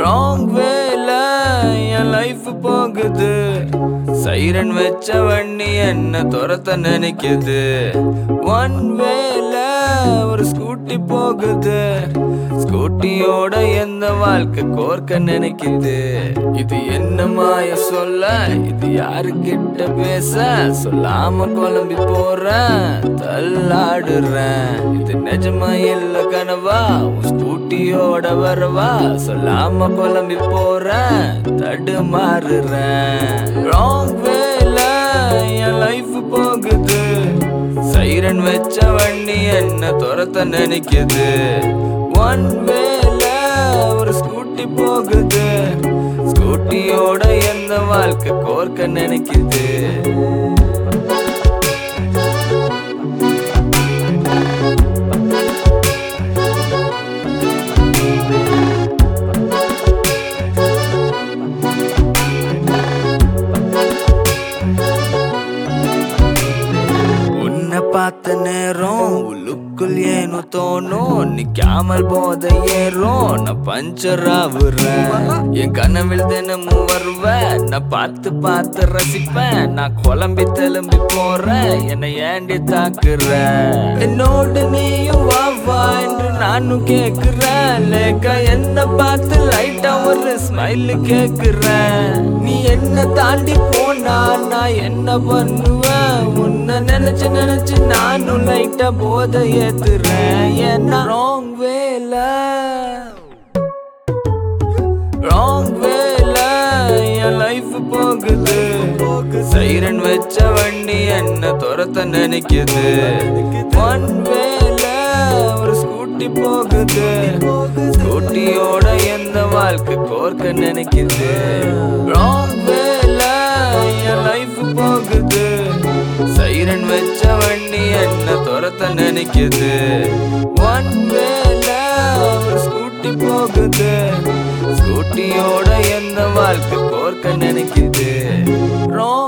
wrong வேல என் life போகுது siren வச்ச வண்டி என்ன துரத்த நினைக்குது ஒன் வேல ஒரு ஸ்கூட்டி போகுது ஸ்கூட்டியோட எந்த வாழ்க்கை கோர்க்க நினைக்குது இது என்ன மாய சொல்ல இது யாரு கிட்ட பேச சொல்லாம குழம்பி போறேன் தள்ளாடுறேன் இது நிஜமா இல்ல கனவா உன் ஸ்கூட்டியோட வரவா சொல்லாம குழம்பி போறேன் தடுமாறுறேன் ராங் வேல என் லைஃப் போகுது சைரன் வச்ச வண்டி என்ன துரத்த நினைக்குது ஒன் வேல ஒரு ஸ்கூட்டி போகுது ஸ்கூட்டியோட எந்த வாழ்க்கை கோர்க்க நினைக்குது உன்னை பார்த்த நேரம் உள்ளுக்குள் ஏனோ தோணும் நிக்காமல் போத ஏறும் நான் பஞ்சர் ஆகுறேன் என் கனவில் தினமும் வருவேன் நான் பார்த்து பார்த்து ரசிப்பேன் நான் குழம்பி திரும்பி போறேன் என்னை ஏண்டி தாக்குற என்னோடு நீயும் வா வா என்று நானும் கேக்குறேன் லேக்கா என்ன பார்த்து லைட்டா ஒரு ஸ்மைல் கேக்குறேன் நீ என்ன தாண்டி போனா நான் என்ன பண்ணுவேன் உன்னை நினைச்சு நினைச்சு நானும் லைட்டா போத ஏத்துறேன் என்ன ராங் வேல ராங் வேல என் லைஃப் போகுது சைரன் வச்ச வண்டி என்ன துரத்த நினைக்குது ஒன் வேல ஒரு ஸ்கூட்டி போகுது ஸ்கூட்டியோட எந்த வாழ்க்கை கோர்க்க நினைக்குது ராங் வேல என் லைஃப் போகுது சைரன் வச்ச வண்டி என்ன துரத்த நினைக்குது ஒன் வேல ஒரு ஸ்கூட்டி போகுது ஸ்கூட்டியோட எந்த வாழ்க்கை கோர்க்க நினைக்குது ராங்